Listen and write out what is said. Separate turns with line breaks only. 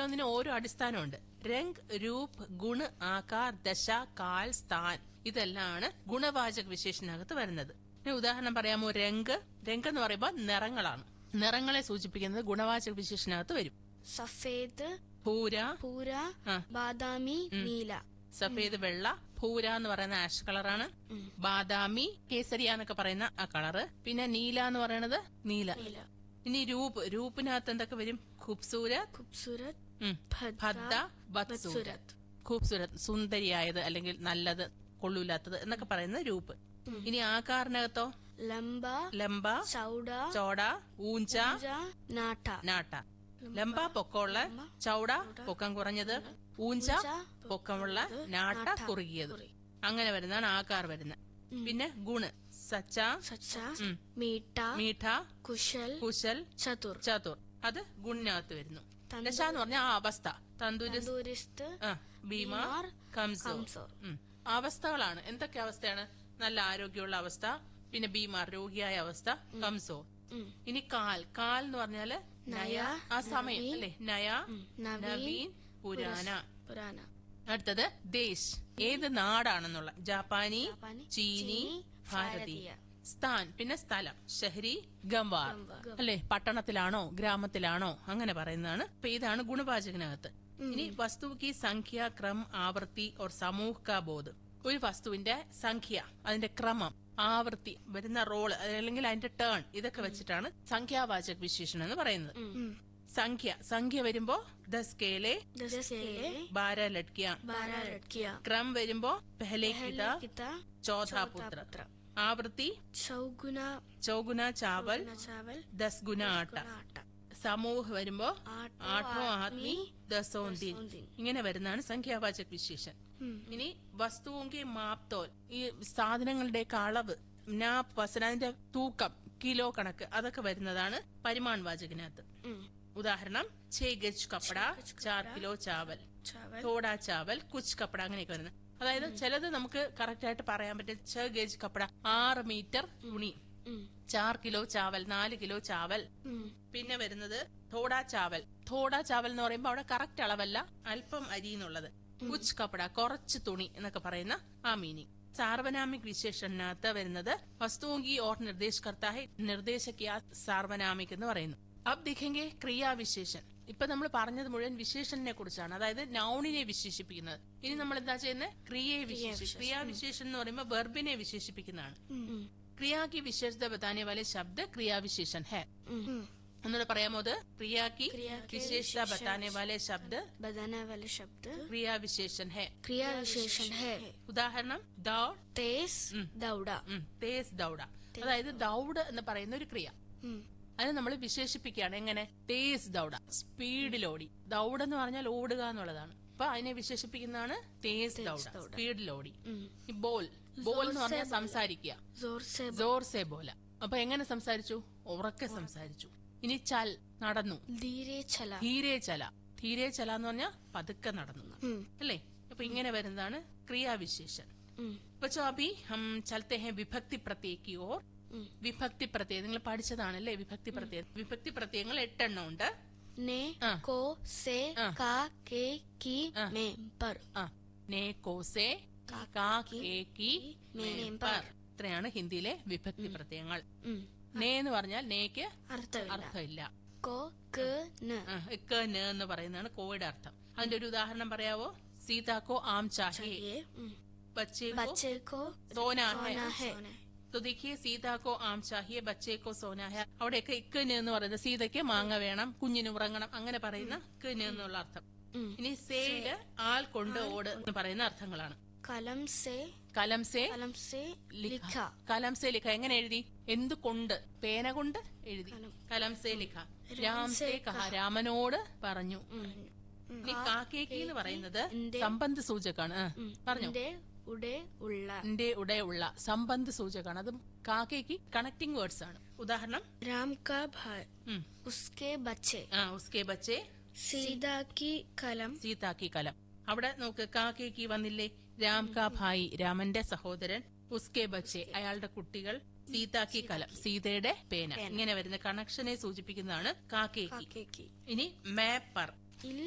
ഓരോന്നിനും ഓരോ അടിസ്ഥാനമുണ്ട് രംഗ് രൂപ് ഗുണ് ആകാർ ദശ കാൽ സ്ഥാൻ ഇതെല്ലാമാണ് ഗുണവാചക വിശേഷണകത്ത് വരുന്നത് ഇനി ഉദാഹരണം പറയാമോ രംഗ് രംഗ് എന്ന് പറയുമ്പോൾ നിറങ്ങളാണ് നിറങ്ങളെ സൂചിപ്പിക്കുന്നത് ഗുണവാചക വിശേഷണകത്ത് വരും
സഫേദ്
പൂര
പൂര
ആ.
ബാദാമി നീല
സഫേദ് വെള്ള പൂര എന്ന് പറയുന്ന ആഷ് കളറാണ് ബാദാമി കേസരിയ എന്നൊക്കെ പറയുന്ന ആ കളറ് പിന്നെ നീല എന്ന് പറയുന്നത് നീല
നീല
ഇനി രൂപ് രൂപിനകത്ത് എന്തൊക്കെ വരും ഖൂബ്സൂരത്
ഖൂബ്സൂരത്
ഉം. ഭദ്ദ ബത്സൂരത് ഖൂബ്സൂരത് സുന്ദരിയായത് അല്ലെങ്കിൽ നല്ലത് കൊള്ളൂലാത്തത് എന്നൊക്കെ പറയുന്ന രൂപ് ഇനി ആകാറിനകത്തോ
ലംബ
ലംബ
ചൗഡ
ചോട ഊഞ്ച
പൂജ നാട്ട
നാട്ട ലംബ പൊക്കമുള്ള ചൗട പൊക്കം കുറഞ്ഞത് ഊഞ്ച പൊക്കമുള്ള നാട്ട കുറുകിയത് അങ്ങനെ വരുന്നതാണ് ആകാർ വരുന്നത് പിന്നെ ഗുണ് സച്ച
സച്ച
ഉം.
മീട്ട
മീഠ
കുശൽ
കുശൽ
ചതുർ
ചതുർ അത് ഗുണിനകത്ത് വരുന്നു ദശ എന്ന് പറഞ്ഞ ആ അവസ്ഥ തന്തുര
തന്തൂരിസ്ത്
ആ, ബീമാർ കംസോർ
കംസോർ.
ഉം. അവസ്ഥകളാണ് എന്തൊക്കെ അവസ്ഥയാണ് നല്ല ആരോഗ്യമുള്ള അവസ്ഥ പിന്നെ ബീമാർ രോഗിയായ അവസ്ഥ കംസോർ
ഉം.
ഇനി കാൽ കാൽ എന്ന് പറഞ്ഞാല് നയ ആ സമയം അല്ലെ നയ
നവീൻ,
നവീൻ പുരാന
പുരാന
അടുത്തത് ദേശ് ഏത് നാടാണെന്നുള്ള ജാപ്പാനി
ജാപ്പാനി,
ചീനി
ചീനി,
ഭാരതീയ
ഭാരതീയ.
സ്ഥാൻ പിന്നെ സ്ഥലം ഷഹരി ഗംവാർ
ഗംവാർ.
അല്ലെ പട്ടണത്തിലാണോ ഗ്രാമത്തിലാണോ അങ്ങനെ പറയുന്നതാണ് അപ്പൊ ഇതാണ് ഗുണവാചകനകത്ത് ഇനി വസ്തു കി സംഖ്യ ക്രം ആവർത്തി ഓർ സമൂഹ കാ ബോധ് ഒരു വസ്തുവിന്റെ സംഖ്യ അതിന്റെ ക്രമം ആവർത്തി വരുന്ന റോള് അല്ലെങ്കിൽ അതിന്റെ ടേൺ ഇതൊക്കെ വെച്ചിട്ടാണ് സംഖ്യാവാചക വിശേഷണം എന്ന് പറയുന്നത്
ഉം.
സംഖ്യ സംഖ്യ വരുമ്പോ ദസ് കേലെ
दस केले
ബാര ലഡ്കിയ
बारह लड़कियां
ക്രം വരുമ്പോ പെഹലെ കിത
पहले पिता
ചോഥാ പുത്ര
पुत्र
ആവൃത്തി
चौगुना
ചൗഗുന ചാവൽ
गुना चावल
ദസ് ഗുണ ആട്ട
गुना आटा
സമൂഹ വരുമ്പോ
आठो
ആഠോ ആത്മി ദസോൻ ദിൻ
दसों दिन
ഇങ്ങനെ വരുന്നതാണ് സംഖ്യാവാചക വിശേഷൻ
ഉം.
ഇനി വസ്തുവെങ്കിൽ മാപ്തോൽ ഈ സാധനങ്ങളുടെ അളവ് നാപ്പ് വസന അതിന്റെ തൂക്കം കിലോ കണക്ക് അതൊക്കെ വരുന്നതാണ് പരിമാൺ വാചകനകത്ത്
ഉം.
ഉദാഹരണം ഛേ ഗജ് കപ്പട ചാർ കിലോ ചാവൽ
चावल
തോടാ ചാവൽ കുച്ച് കപ്പട അങ്ങനെയൊക്കെ വരുന്നത് അതായത് ചിലത് നമുക്ക് കറക്റ്റ് ആയിട്ട് പറയാൻ പറ്റും ഛ ഗജ് കപ്പട ആറ് മീറ്റർ തുണി
ഉം.
ചാർ കിലോ ചാവൽ നാല് കിലോ ചാവൽ
ഉം.
പിന്നെ വരുന്നത് തോടാ ചാവൽ തോടാ ചാവൽ എന്ന് പറയുമ്പോൾ അവിടെ കറക്റ്റ് അളവല്ല അല്പം അരി എന്നുള്ളത് കുച്ച് കപ്പട കുറച്ച് തുണി എന്നൊക്കെ പറയുന്ന ആ മീനിങ് സാർവനാമിക് വിശേഷണത്ത് വരുന്നത് വസ്തുവെങ്കി ഓർ നിർദ്ദേശ കർത്താഹെ നിർദ്ദേശക്കിയ സാർവനാമിക് എന്ന് പറയുന്നു അബ് ദിഖെങ്കെ ക്രിയാവിശേഷൻ ഇപ്പൊ നമ്മൾ പറഞ്ഞത് മുഴുവൻ വിശേഷനെ കുറിച്ചാണ് അതായത് നൗണിനെ വിശേഷിപ്പിക്കുന്നത് ഇനി നമ്മൾ എന്താ ചെയ്യുന്നത് ക്രിയയെ വിശേഷിപ്പിക്കും ക്രിയാവിശേഷൻ എന്ന് പറയുമ്പോൾ വെർബിനെ വിശേഷിപ്പിക്കുന്നതാണ്
ഉം.
क्रिया की विशेषता बताने वाले शब्द क्रिया विशेषण है
ഉം.
ഒന്നുകൂടെ പറയാമോ അത് ക്രിയ की
क्रिया के
विशेषता बताने वाले शब्द
बताने वाले शब्द
क्रिया विशेषण है
क्रिया विशेषण है
ഉദാഹരണം ദൗഡ്
तेज दौड़ा
ഉം, തേസ് ദൗഡ അതായത് ദൗഡ് എന്ന് പറയുന്ന ഒരു ക്രിയ
ഉം.
അത് നമ്മൾ വിശേഷിപ്പിക്കുകയാണ് എങ്ങനെ തേസ് ദൗഡ സ്പീഡിലോടി ദൗഡ് എന്ന് പറഞ്ഞാൽ ഓടുക എന്നുള്ളതാണ് അപ്പൊ അതിനെ വിശേഷിപ്പിക്കുന്നതാണ് തേസ് ദൗഡ സ്പീഡിലോടി
ഉം.
ഈ ബോൽ ബോൽ എന്ന് പറഞ്ഞാൽ സംസാരിക്കുക
जोर से
ജോർ സെ ബോല അപ്പൊ എങ്ങനെ സംസാരിച്ചു ഉറക്കെ സംസാരിച്ചു ഇനി ചൽ നടന്നു
धीरे चला
ധീരെ ചല ധീരെ ചല എന്ന് പറഞ്ഞാൽ പതുക്കെ നടന്നു
ഉം.
അല്ലേ അപ്പൊ ഇങ്ങനെ വരുന്നതാണ് ക്രിയാവിശേഷൻ
ഉം.
ബച്ചോ അഭി ഹം ചലത്തെ ഹെ വിഭക്തി പ്രത്യയക്ക് ഓർ
ഉം.
വിഭക്തി പ്രത്യയം നിങ്ങൾ പഠിച്ചതാണല്ലേ വിഭക്തി പ്രത്യയം വിഭക്തി പ്രത്യയങ്ങൾ എട്ടെണ്ണം ഉണ്ട്
ने
ആ.
को से
ആ.
का के की
ആ.
में पर
ആ നേ കോസെ കാ കേ കി മേ പർ ഇത്രയാണ് ഹിന്ദിയിലെ വിഭക്തി പ്രത്യയങ്ങൾ
ഉം.
നേ എന്ന് പറഞ്ഞാൽ നേക്ക്
അർത്ഥമില്ല
അർത്ഥമില്ല
को क न
ആ, ഇക്ക ന എന്ന് പറയുന്നതാണ് കോവിഡ് അർത്ഥം അതിന്റെ ഒരു ഉദാഹരണം പറയാവോ സീതാക്കോ ആം ചാഹിയെ
ये ഉം.
ബച്ചേ
बच्चे को
സോന ഹെ
सोना है
तो देखिए सीता को आम चाहिए बच्चे को सोना है അവിടെയൊക്കെ ഇക്കന് എന്ന് പറയുന്നത് സീതയ്ക്ക് മാങ്ങ വേണം കുഞ്ഞിന് ഉറങ്ങണം അങ്ങനെ പറയുന്ന ഇക്കന് എന്നുള്ള അർത്ഥം
ഉം.
ഇനി സേഡ് ആൾ കൊണ്ട് ഓട് എന്ന് പറയുന്ന അർത്ഥങ്ങളാണ്
कलम से
കലം സേ
कलम से
ലിഖ
लिखा
കലം സേ ലിഖ എങ്ങനെ എഴുതി എന്ത് കൊണ്ട് പേന കൊണ്ട് എഴുതി കലം സേ ലിഖ രാം സേ കഹ രാമനോട് പറഞ്ഞു ഇനി കാക്കേക്ക് എന്ന് പറയുന്നത് സംബന്ധ സൂചകാണ് ആ, പറഞ്ഞു
എന്റെ ഉടെ ഉള്ള
എന്റെ ഉടെ ഉള്ള സംബന്ധ സൂചകാണ് അതും കാക്കയ്ക്ക് കണക്ടിംഗ് വേർഡ്സ് ആണ് ഉദാഹരണം
राम का भाई
ഉം.
उसके बच्चे
ആ ഉസ്കെ ബച്ചെ
सीता की कलम
സീതാക്കി കലം അവിടെ നോക്ക് കാക്കേക്ക് വന്നില്ലേ രാം കാ ഭായി രാമന്റെ സഹോദരൻ ഉസ്കെ ബച്ചെ അയാളുടെ കുട്ടികൾ സീതാക്കി കലം സീതയുടെ പേന ഇങ്ങനെ വരുന്ന കണക്ഷനെ സൂചിപ്പിക്കുന്നതാണ് കാക്കേക്ക്
काके की
ഇനി മേപ്പർ